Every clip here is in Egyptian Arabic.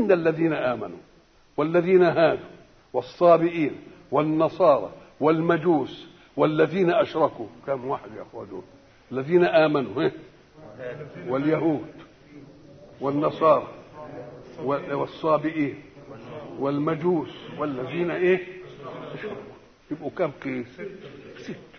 إن الذين آمنوا والذين هادوا والصابئين والنصارى والمجوس والذين أشركوا كم واحد يا أخوة دول الذين آمنوا إيه؟ واليهود والنصارى والصابئين والمجوس والذين ايه أشركوا يبقوا كم قيس ستة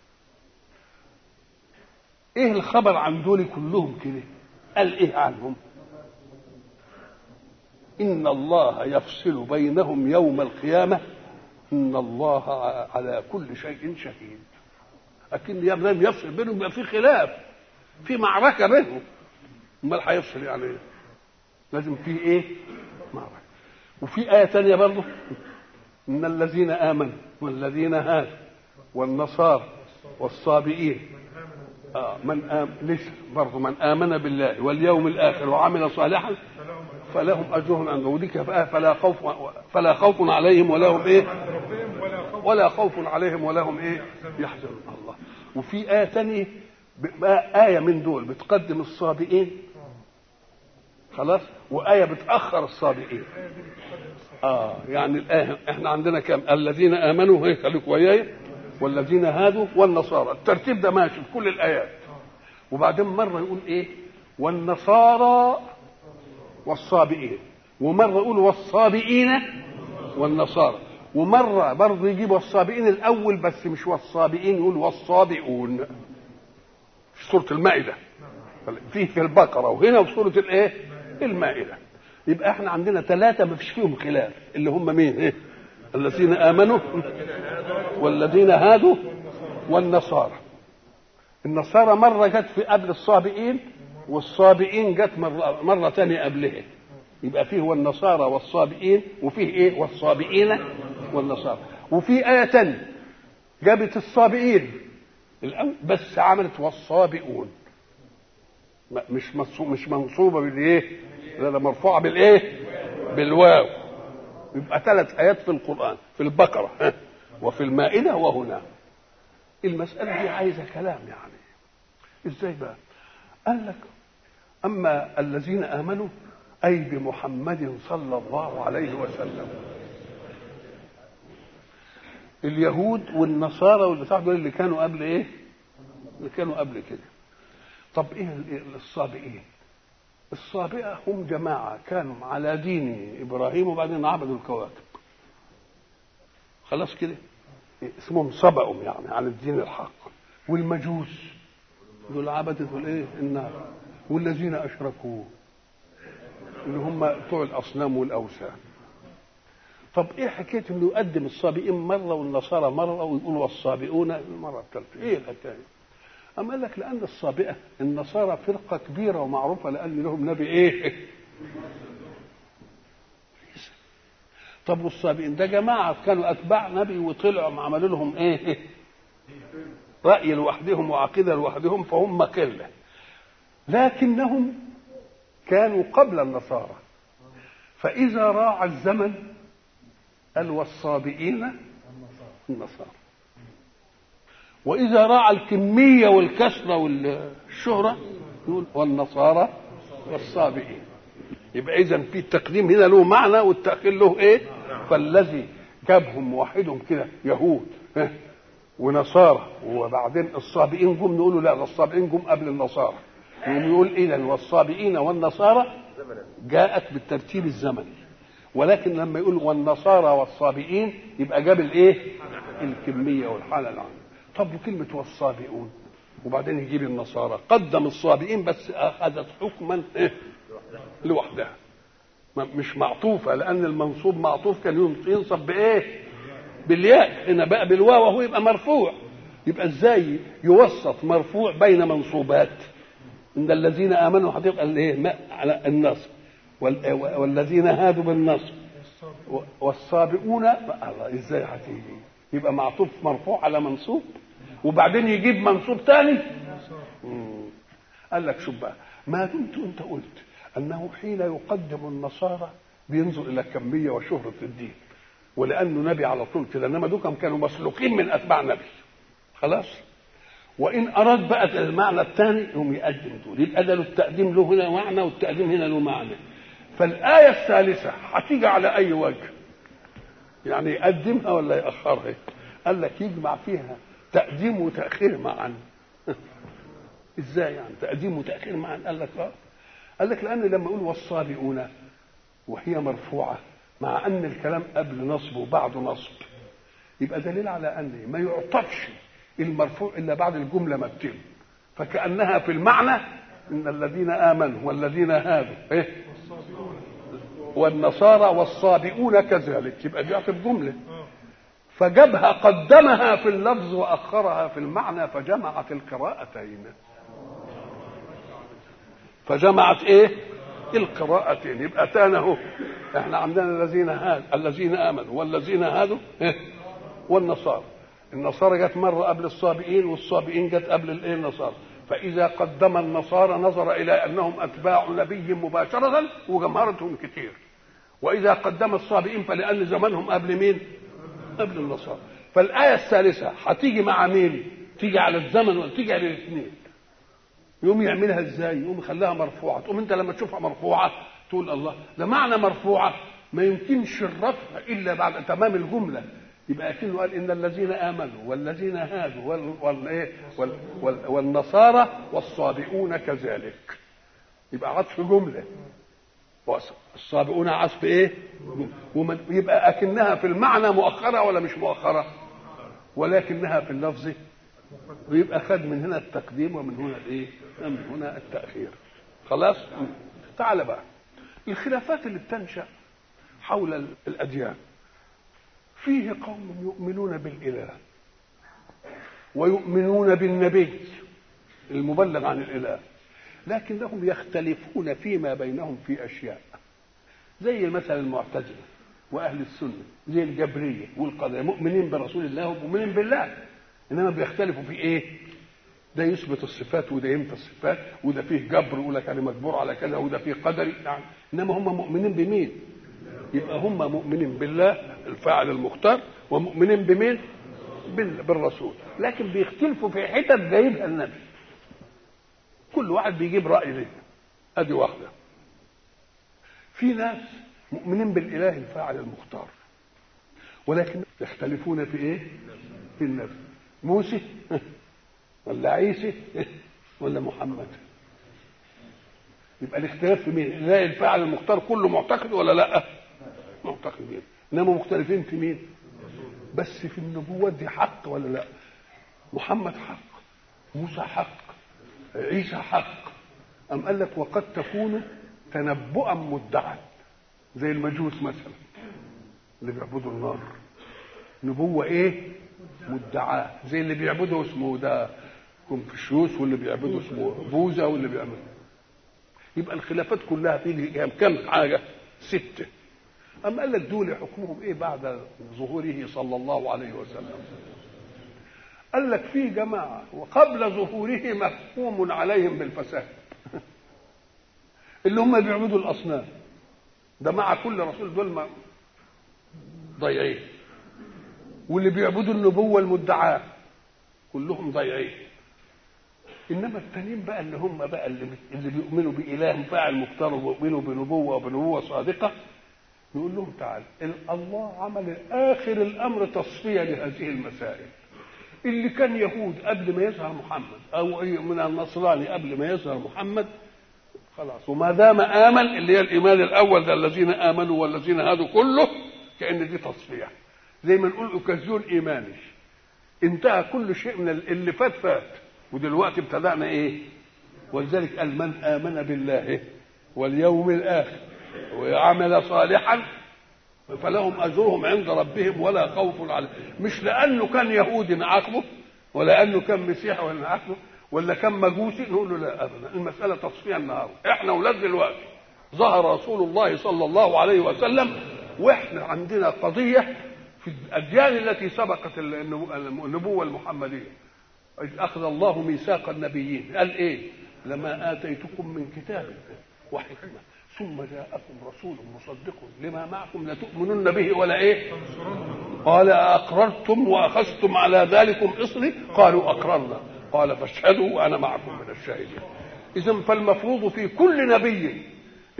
ايه الخبر عن دول كلهم كده قال ايه عنهم ان الله يفصل بينهم يوم القيامه ان الله على كل شيء شهيد لكن لم يفصل بينهم يبقى في خلاف في معركه بينهم امال هيفصل يعني ايه لازم في ايه معركه وفي ايه ثانيه برضه ان الذين امنوا والذين هادوا والنصارى والصابئين آه من آم لسه برضه من امن بالله واليوم الاخر وعمل صالحا فلهم اجرهم عند وديك بقى فلا خوف فلا خوف عليهم ولا هم ايه ولا خوف عليهم ولا هم ايه يحزنون الله وفي ايه ثانيه بقى ايه من دول بتقدم الصابئين خلاص وايه بتاخر الصابئين اه يعني الايه احنا عندنا كم الذين امنوا هي خليك وياي والذين هادوا والنصارى الترتيب ده ماشي في كل الايات وبعدين مره يقول ايه والنصارى والصابئين ومره يقول والصابئين والنصارى ومره برضه يجيب والصابئين الاول بس مش والصابئين يقول والصابئون في سوره المائده فيه في البقره وهنا في سوره الايه المائده يبقى احنا عندنا ثلاثه ما فيش فيهم خلاف اللي هم مين ايه الذين امنوا والذين هادوا والنصارى النصارى مره جت في قبل الصابئين والصابئين جت مره مره ثانيه قبلها يبقى فيه والنصارى والصابئين وفيه ايه والصابئين والنصارى وفي ايه ثانيه جابت الصابئين الاول بس عملت والصابئون مش مش منصوبه بالايه لا ده مرفوعه بالايه بالواو يبقى ثلاث ايات في القران في البقره وفي المائده وهنا المساله دي عايزه كلام يعني ازاي بقى قال لك اما الذين امنوا اي بمحمد صلى الله عليه وسلم اليهود والنصارى والبتاع دول اللي كانوا قبل ايه اللي كانوا قبل كده طب ايه الصابئين الصابئه هم جماعه كانوا على دين ابراهيم وبعدين عبدوا الكواكب خلاص كده اسمهم صبأوا يعني عن الدين الحق والمجوس دول عبدة الايه النار والذين اشركوا اللي هم بتوع الاصنام والاوثان طب ايه حكايه انه يقدم الصابئين مره والنصارى مره ويقول والصابئون المره الثالثه ايه الحكايه أما قال لك لأن الصابئة النصارى فرقة كبيرة ومعروفة لأن لهم نبي إيه؟ طب والصابئين ده جماعة كانوا أتباع نبي وطلعوا عملوا لهم إيه؟ رأي لوحدهم وعقيدة لوحدهم فهم قلة لكنهم كانوا قبل النصارى فإذا راع الزمن قال والصابئين النصارى وإذا راعى الكمية والكثرة والشهرة يقول والنصارى والصابئين يبقى إذا في التقديم هنا له معنى والتأخير له إيه؟ فالذي جابهم وحدهم كده يهود ونصارى وبعدين الصابئين جم نقول له لا ده الصابئين جم قبل النصارى يقوم يقول إذا والصابئين والنصارى جاءت بالترتيب الزمني ولكن لما يقول والنصارى والصابئين يبقى جاب الايه؟ الكميه والحاله العامه طب وكلمة والصابئون وبعدين يجيب النصارى قدم الصابئين بس أخذت حكما إيه؟ لوحدها مش معطوفة لأن المنصوب معطوف كان ينصب بإيه؟ بالياء هنا بقى بالواو وهو يبقى مرفوع يبقى ازاي يوسط مرفوع بين منصوبات ان الذين امنوا هتبقى الايه على النصب والذين هادوا بالنصب والصابئون الله ازاي هتيجي يبقى معطوف مرفوع على منصوب وبعدين يجيب منصوب ثاني قال لك شوف بقى ما دمت انت قلت انه حين يقدم النصارى بينظر الى كميه وشهره الدين ولانه نبي على طول كده انما دوكم كانوا مسلوقين من اتباع نبي خلاص وان اراد بقى المعنى الثاني يقوم يقدم دول يبقى ده له التقديم له هنا معنى والتقديم هنا له معنى فالآية الثالثة هتيجي على أي وجه يعني يقدمها ولا يأخرها قال لك يجمع فيها تقديم وتأخير معا ازاي يعني تقديم وتأخير معا قال لك اه قال لك لأن لما يقول والصابئون وهي مرفوعة مع أن الكلام قبل نصب وبعد نصب يبقى دليل على أن ما يعطفش المرفوع إلا بعد الجملة ما تتم فكأنها في المعنى إن الذين آمنوا والذين هادوا إيه والنصارى والصابئون كذلك يبقى دي في جملة فجابها قدمها في اللفظ وأخرها في المعنى فجمعت القراءتين فجمعت ايه القراءتين يبقى تاني اهو احنا عندنا الذين هاد الذين امنوا والذين هادوا إيه؟ والنصارى النصارى جت مره قبل الصابئين والصابئين جت قبل الايه النصارى فاذا قدم النصارى نظر الى انهم اتباع نبي مباشره وجمهرتهم كتير واذا قدم الصابئين فلان زمانهم قبل مين قبل النصارى فالايه الثالثه هتيجي مع مين تيجي على الزمن ولا تيجي على الاثنين يقوم يعملها ازاي يقوم يخليها مرفوعه تقوم انت لما تشوفها مرفوعه تقول الله ده معنى مرفوعه ما يمكنش الرفع الا بعد تمام الجمله يبقى اكنه قال ان الذين امنوا والذين هادوا وال وال إيه؟ وال وال والنصارى والصابئون كذلك يبقى عطف جمله الصابئون عطف ايه ومن يبقى اكنها في المعنى مؤخره ولا مش مؤخره ولكنها في اللفظ ويبقى خد من هنا التقديم ومن هنا الايه من هنا التاخير خلاص تعال بقى الخلافات اللي بتنشا حول الاديان فيه قوم يؤمنون بالاله ويؤمنون بالنبي المبلغ عن الاله لكنهم يختلفون فيما بينهم في اشياء زي مثلا المعتزله واهل السنه زي الجبريه والقدريه مؤمنين برسول الله ومؤمنين بالله انما بيختلفوا في ايه ده يثبت الصفات وده ينفي الصفات وده فيه جبر يقول لك انا مجبور على كذا وده فيه قدري يعني انما هم مؤمنين بمين يبقى هم مؤمنين بالله الفاعل المختار ومؤمنين بمين بالرسول لكن بيختلفوا في حتت جايبها النبي كل واحد بيجيب راي ليه ادي واحده في ناس مؤمنين بالاله الفاعل المختار ولكن يختلفون في ايه في النبي موسى ولا عيسى ولا محمد يبقى الاختلاف في مين الاله الفاعل المختار كله معتقد ولا لا معتقدين انما مختلفين في مين بس في النبوة دي حق ولا لا محمد حق موسى حق عيسى حق أم قال لك وقد تكون تنبؤا مدعا زي المجوس مثلا اللي بيعبدوا النار نبوة ايه مدعاة زي اللي بيعبدوا اسمه ده كونفوشيوس واللي بيعبدوا اسمه بوذا واللي بيعبدوا يبقى الخلافات كلها في كم حاجة ستة أم قال لك دول حكمهم إيه بعد ظهوره صلى الله عليه وسلم قال لك في جماعة وقبل ظهوره محكوم عليهم بالفساد اللي هم بيعبدوا الأصنام ده مع كل رسول دول ما ضيعين واللي بيعبدوا النبوة المدعاة كلهم ضيعين انما التانيين بقى اللي هم بقى اللي, اللي بيؤمنوا باله فاعل مختار وبيؤمنوا بنبوه وبنبوه صادقه يقول لهم تعال الله عمل اخر الامر تصفيه لهذه المسائل اللي كان يهود قبل ما يظهر محمد او من النصراني قبل ما يظهر محمد خلاص وما دام امن اللي هي الايمان الاول ده الذين امنوا والذين هادوا كله كان دي تصفيه زي ما نقول اوكازيون ايماني انتهى كل شيء من اللي فات فات ودلوقتي ابتدأنا ايه ولذلك قال من آمن بالله واليوم الآخر وعمل صالحا فلهم أجرهم عند ربهم ولا خوف عليهم مش لأنه كان يهودي نعاقبه ولا أنه كان مسيحي ولا نعاقبه ولا كان مجوسي نقول له لا أبدا المسألة تصفية النهاردة احنا ولاد دلوقتي ظهر رسول الله صلى الله عليه وسلم واحنا عندنا قضية في الأديان التي سبقت النبوة المحمدية إذ أخذ الله ميثاق النبيين قال إيه لما آتيتكم من كتاب وحكمة ثم جاءكم رسول مصدق لما معكم لتؤمنن به ولا إيه قال أقررتم وأخذتم على ذلكم إصري قالوا أقررنا قال فاشهدوا وأنا معكم من الشاهدين إذا فالمفروض في كل نبي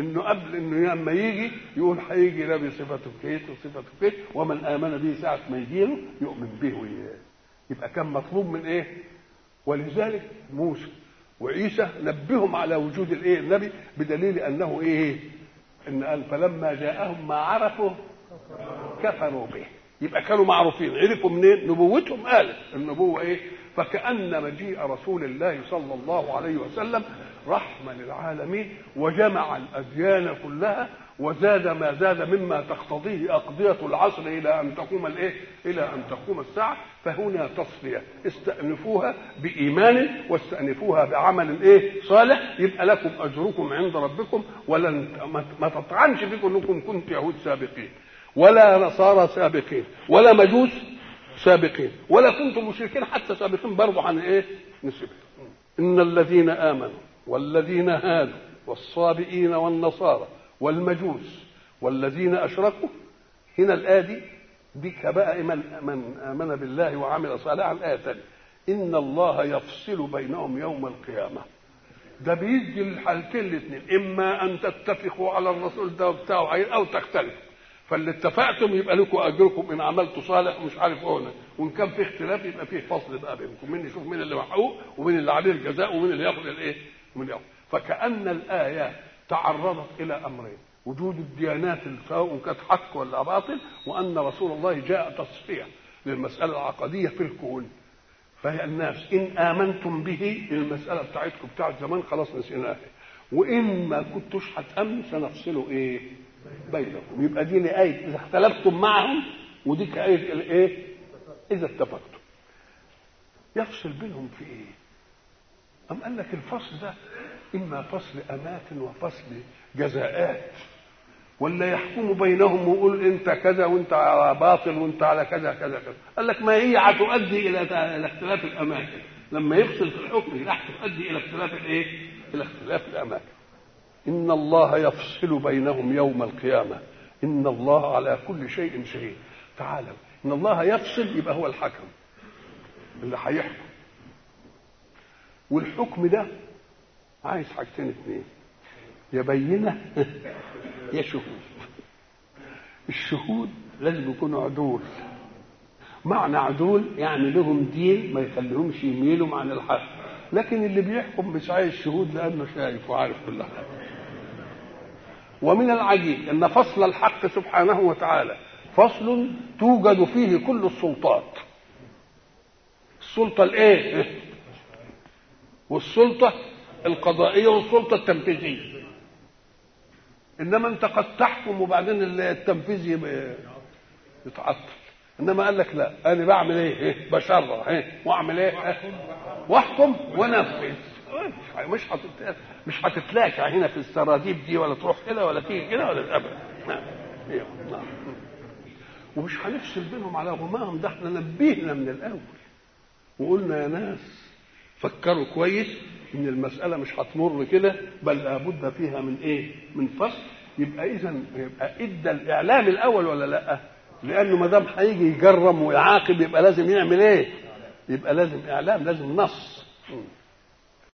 انه قبل انه لما يجي يقول هيجي لا بصفته كيت وصفته كيت ومن امن به ساعه ما يجي له يؤمن به وإياه. يبقى كان مطلوب من ايه؟ ولذلك موسى وعيسى نبههم على وجود الايه النبي بدليل انه ايه ان قال فلما جاءهم ما عرفوا كفروا به يبقى كانوا معروفين عرفوا منين نبوتهم قالت النبوه ايه فكأن مجيء رسول الله صلى الله عليه وسلم رحمة للعالمين وجمع الأديان كلها وزاد ما زاد مما تقتضيه أقضية العصر إلى أن تقوم الإيه؟ إلى أن تقوم الساعة فهنا تصفية استأنفوها بإيمان واستأنفوها بعمل إيه؟ صالح يبقى لكم أجركم عند ربكم ولن ما تطعنش فيكم أنكم كنتم يهود سابقين ولا نصارى سابقين ولا مجوس سابقين ولا كنتم مشركين حتى سابقين برضه عن ايه؟ نسبة ان الذين امنوا والذين هادوا والصابئين والنصارى والمجوس والذين اشركوا هنا الايه دي بك بقى من من امن بالله وعمل صالحا الايه الثانيه ان الله يفصل بينهم يوم القيامه ده بيدي الحالتين الاثنين اما ان تتفقوا على الرسول ده بتاعه او تختلفوا فاللي اتفقتم يبقى لكم اجركم ان عملتوا صالح ومش عارف ايه وان كان في اختلاف يبقى في فصل بقى بينكم مين يشوف مين اللي محقوق ومين اللي عليه الجزاء ومين اللي ياخذ الايه ومين ياخذ فكان الايه تعرضت الى امرين وجود الديانات سواء كانت حق ولا باطل وان رسول الله جاء تصفيه للمساله العقديه في الكون فهي الناس ان امنتم به المساله بتاعتكم بتاعت زمان خلاص نسيناها وان ما كنتوش هتامنوا سنفصلوا ايه بينكم يبقى دي آية إذا اختلفتم معهم ودي كآية الإيه؟ إذا اتفقتم يفصل بينهم في إيه؟ أم قال لك الفصل ده إما فصل أماكن وفصل جزاءات ولا يحكم بينهم ويقول انت كذا وانت على باطل وانت على كذا كذا كذا قال لك ما هي هتؤدي الى الى اختلاف الاماكن لما يفصل في الحكم راح تؤدي الى اختلاف الايه؟ الى اختلاف الاماكن إن الله يفصل بينهم يوم القيامة إن الله على كل شيء شهيد تعالوا إن الله يفصل يبقى هو الحكم اللي هيحكم والحكم ده عايز حاجتين اتنين يا بينة يا شهود الشهود لازم يكونوا عدول معنى عدول يعني لهم دين ما يخليهمش يميلوا عن الحق لكن اللي بيحكم مش عايز شهود لانه شايف وعارف كل حاجه ومن العجيب ان فصل الحق سبحانه وتعالى فصل توجد فيه كل السلطات السلطه الايه والسلطه القضائيه والسلطه التنفيذيه انما انت قد تحكم وبعدين التنفيذ يتعطل انما قال لك لا انا بعمل ايه بشرع ايه واعمل ايه واحكم وانفذ مش هتت... مش هتتلاقى هنا في السراديب دي ولا تروح كده ولا تيجي كده ولا ابدا نعم نعم ومش هنفصل بينهم على غمام ده احنا نبهنا من الاول وقلنا يا ناس فكروا كويس ان المساله مش هتمر كده بل لابد فيها من ايه من فصل يبقى اذا يبقى ادى الاعلام الاول ولا لا لانه ما دام هيجي يجرم ويعاقب يبقى لازم يعمل ايه يبقى لازم اعلام لازم نص